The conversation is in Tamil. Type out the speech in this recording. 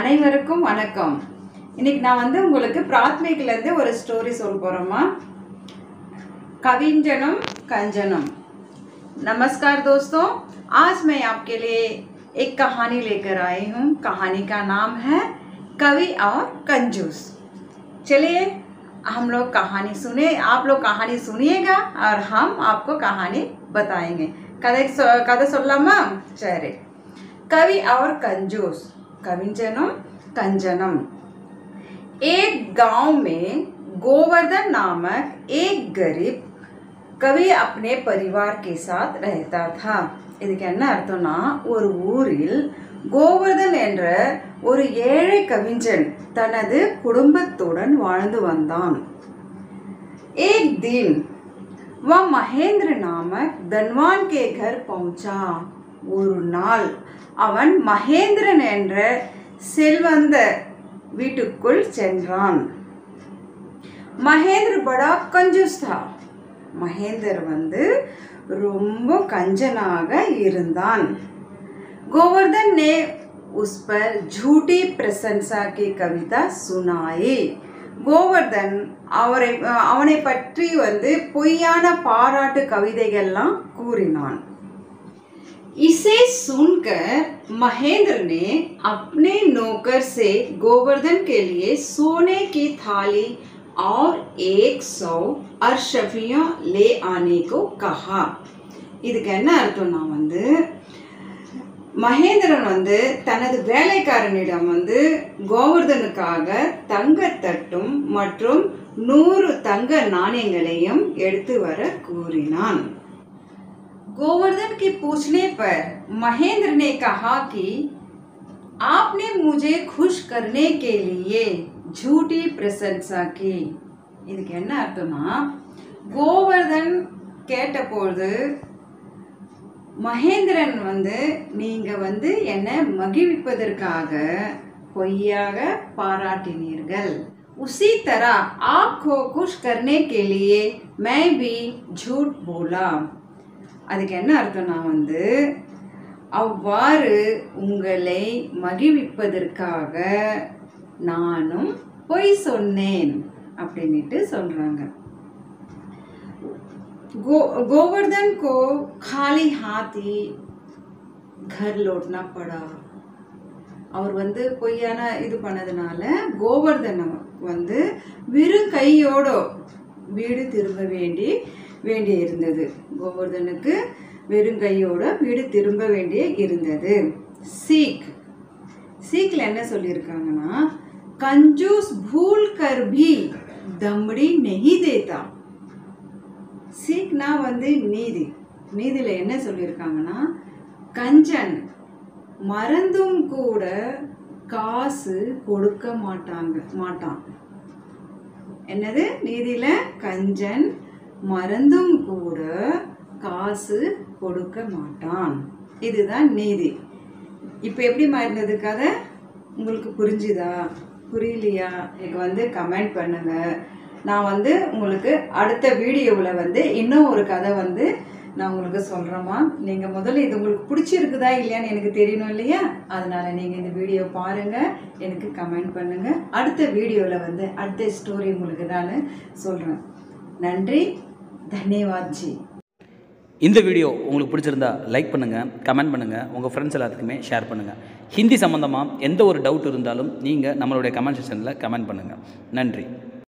அனைவருக்கும் வணக்கம் இன்னைக்கு நான் வந்து உங்களுக்கு பிராத்மிக்ல இருந்து ஒரு ஸ்டோரி சொல்ல போறோமா कविंजनम कंजनम नमस्कार दोस्तों आज मैं आपके लिए एक कहानी लेकर आई हूँ कहानी का नाम है कवि और कंजूस चलिए हम लोग कहानी सुने आप लोग कहानी सुनिएगा और हम आपको कहानी बताएंगे कதை சொ- கதை சொல்லலாமா சரி कवि और कंजूस कविंजनम कंजनम एक गांव में गोवर्धन नामक एक गरीब कवि अपने परिवार के साथ रहता था இதுக்கு என்ன அர்த்தம்னா ஒரு ஊரில் கோவர்தன் என்ற ஒரு ஏழை கவிஞன் தனது குடும்பத்துடன் வாழ்ந்து வந்தான் एक दिन वह महेंद्र नामक धनवान के घर पहुंचा ஒரு நாள் அவன் மகேந்திரன் என்ற செல்வந்த வீட்டுக்குள் சென்றான் மகேந்திர படா கஞ்சூஸ் தா மகேந்தர் வந்து ரொம்ப கஞ்சனாக இருந்தான் गोवर्धन ने उस पर झूठी प्रशंसा की कविता सुनाई கோவர்தன் அவரை அவனை பற்றி வந்து பொய்யான பாராட்டு கவிதைகள்லாம் கூறினான் इसे सुनकर महेंद्र ने अपने नौकर से गोवर्धन के लिए सोने की थाली और एक सौ अरशफियां ले आने को कहा இதுக்கு என்ன அர்த்தம்னா வந்து மகேந்திரன் வந்து தனது வேலைக்காரனிடம் வந்து கோவர்தனுக்காக தங்கத்தட்டும் மற்றும் நூறு தங்க நாணயங்களையும் எடுத்து வர கூறினான் गोवर्धन के पूछने पर महेंद्र ने कहा कि आपने मुझे खुश करने के लिए झूठी प्रशंसा की இதுக்கு என்ன அர்த்தம்னா கோவர்தன் கேட்டபொழுது மகேந்திரன் வந்து நீங்க வந்து என்னை மகிழ்விப்பதற்காக பொய்யாக பாராட்டினீர்கள் उसी तरह आपको खुश करने के लिए मैं भी झूठ बोला அதுக்கு என்ன அர்த்தம்னா வந்து அவ்வாறு உங்களை மகிழ்விப்பதற்காக நானும் பொய் சொன்னேன் அப்படின்ட்டு சொல்றாங்க गो गोवर्धन को खाली हाथ ही घर लौटना पड़ा அவர் வந்து பொய்யான இது பண்ணதுனால கோவர்தன் வந்து வெறும் கையோட வீடு திரும்ப வேண்டி வேண்டி இருந்தது கோவர்தனுக்கு வெறும் கையோட வீடு திரும்ப வேண்டிய இருந்தது சீக் சீக்ல என்ன சொல்லியிருக்காங்கன்னா கஞ்சூஸ் பூல் கர் பி தம்டி நெஹி தேதா சீக்னா வந்து நீதி நீதியில் என்ன சொல்லியிருக்காங்கன்னா கஞ்சன் மறந்தும் கூட காசு கொடுக்க மாட்டாங்க மாட்டான் என்னது நீதியில் கஞ்சன் மறந்தும் கூட காசு கொடுக்க மாட்டான் இதுதான் நீதி இப்போ எப்படிமா இருந்தது கதை உங்களுக்கு புரிஞ்சுதா புரியலையா எனக்கு வந்து கமெண்ட் பண்ணுங்க நான் வந்து உங்களுக்கு அடுத்த வீடியோவில் வந்து இன்னும் ஒரு கதை வந்து நான் உங்களுக்கு சொல்கிறேம்மா நீங்கள் முதல்ல இது உங்களுக்கு பிடிச்சிருக்குதா இல்லையான்னு எனக்கு தெரியணும் இல்லையா அதனால் நீங்கள் இந்த வீடியோ பாருங்கள் எனக்கு கமெண்ட் பண்ணுங்கள் அடுத்த வீடியோவில் வந்து அடுத்த ஸ்டோரி உங்களுக்கு நான் சொல்கிறேன் நன்றி தன்யவாத் ஜி இந்த வீடியோ உங்களுக்கு பிடிச்சிருந்தா லைக் பண்ணுங்கள் கமெண்ட் பண்ணுங்கள் உங்கள் ஃப்ரெண்ட்ஸ் எல்லாத்துக்குமே ஷேர் பண்ணுங்கள் ஹிந்தி சம்மந்தமாக எந்த ஒரு டவுட் இருந்தாலும் நீங்கள் நம்மளுடைய கமெண்ட் செக்ஷனில் கமெண்ட் பண்ணுங்கள் நன்றி